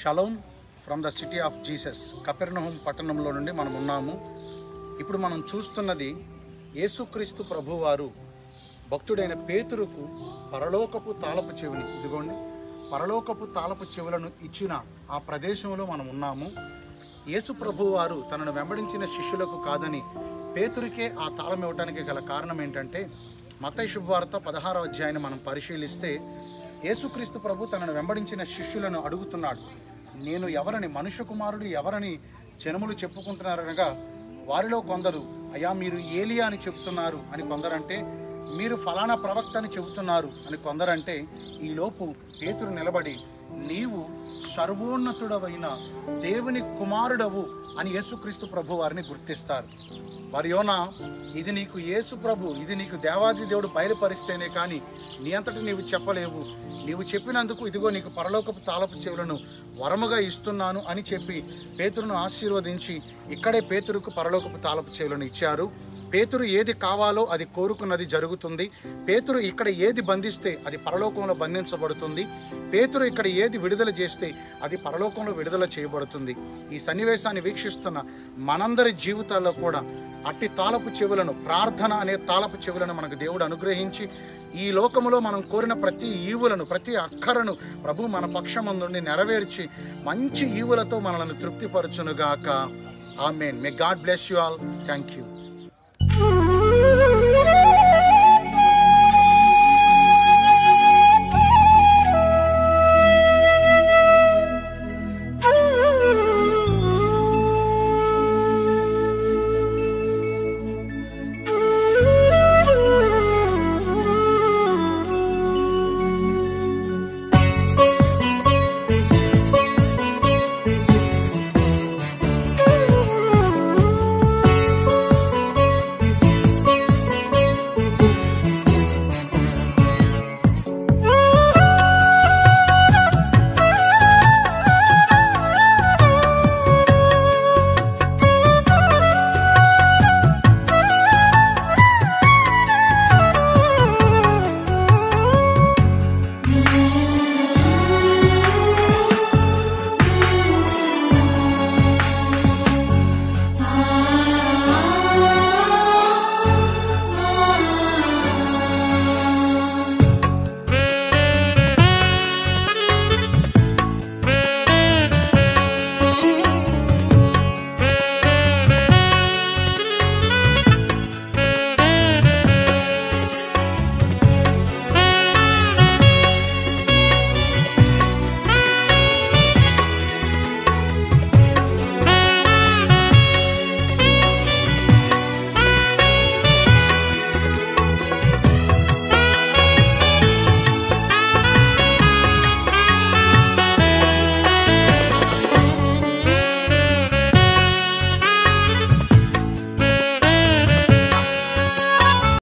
shalom from the city of Jesus Capernaum పట్టణంలో నుండి మనం ఉన్నాము ఇప్పుడు మనం చూస్తున్నది యేసుక్రీస్తు ప్రభువారు భక్తుడైన పేతురుకు పరలోకపు తాళపు చెవిని ఇదిగోండి పరలోకపు తాళపు చెవులను ఇచ్చిన ఆ ప్రదేశంలో మనం ఉన్నాము యేసు ప్రభువారు తనను వెంబడించిన శిష్యులకు కాదని పేతురికే ఆ తాళం ఇవ్వడానికి గల కారణం ఏంటంటే మతై శుభవార్త పదహారవ అధ్యాయాన్ని మనం పరిశీలిస్తే యేసుక్రీస్తు ప్రభు తనను వెంబడించిన శిష్యులను అడుగుతున్నాడు నేను ఎవరని మనుష్య కుమారుడు ఎవరని జనములు చెప్పుకుంటున్నారనగా వారిలో కొందరు అయ్యా మీరు ఏలియా అని చెబుతున్నారు అని కొందరంటే మీరు ఫలానా ప్రవక్త అని చెబుతున్నారు అని కొందరంటే ఈలోపు పేతురు నిలబడి నీవు సర్వోన్నతుడవైన దేవుని కుమారుడవు అని యేసుక్రీస్తు ప్రభు వారిని గుర్తిస్తారు వారి యోన ఇది నీకు యేసు ప్రభు ఇది నీకు దేవాది దేవుడు బయలుపరిస్తేనే కానీ నీ అంతటి నీవు చెప్పలేవు నీవు చెప్పినందుకు ఇదిగో నీకు పరలోకపు తాళపు చెవులను వరముగా ఇస్తున్నాను అని చెప్పి పేతురును ఆశీర్వదించి ఇక్కడే పేతురుకు పరలోకపు తాళపు చెవులను ఇచ్చారు పేతురు ఏది కావాలో అది కోరుకున్నది జరుగుతుంది పేతురు ఇక్కడ ఏది బంధిస్తే అది పరలోకంలో బంధించబడుతుంది పేతురు ఇక్కడ ఏది విడుదల చేస్తే అది పరలోకంలో విడుదల చేయబడుతుంది ఈ సన్నివేశాన్ని వీక్షిస్తున్న మనందరి జీవితాల్లో కూడా అట్టి తాళపు చెవులను ప్రార్థన అనే తాళపు చెవులను మనకు దేవుడు అనుగ్రహించి ఈ లోకములో మనం కోరిన ప్రతి ఈవులను ప్రతి అక్కరను ప్రభు మన పక్షమందుండి నెరవేర్చి మంచి ఈవులతో మనల్ని తృప్తిపరచునుగాక amen may God bless you all thank you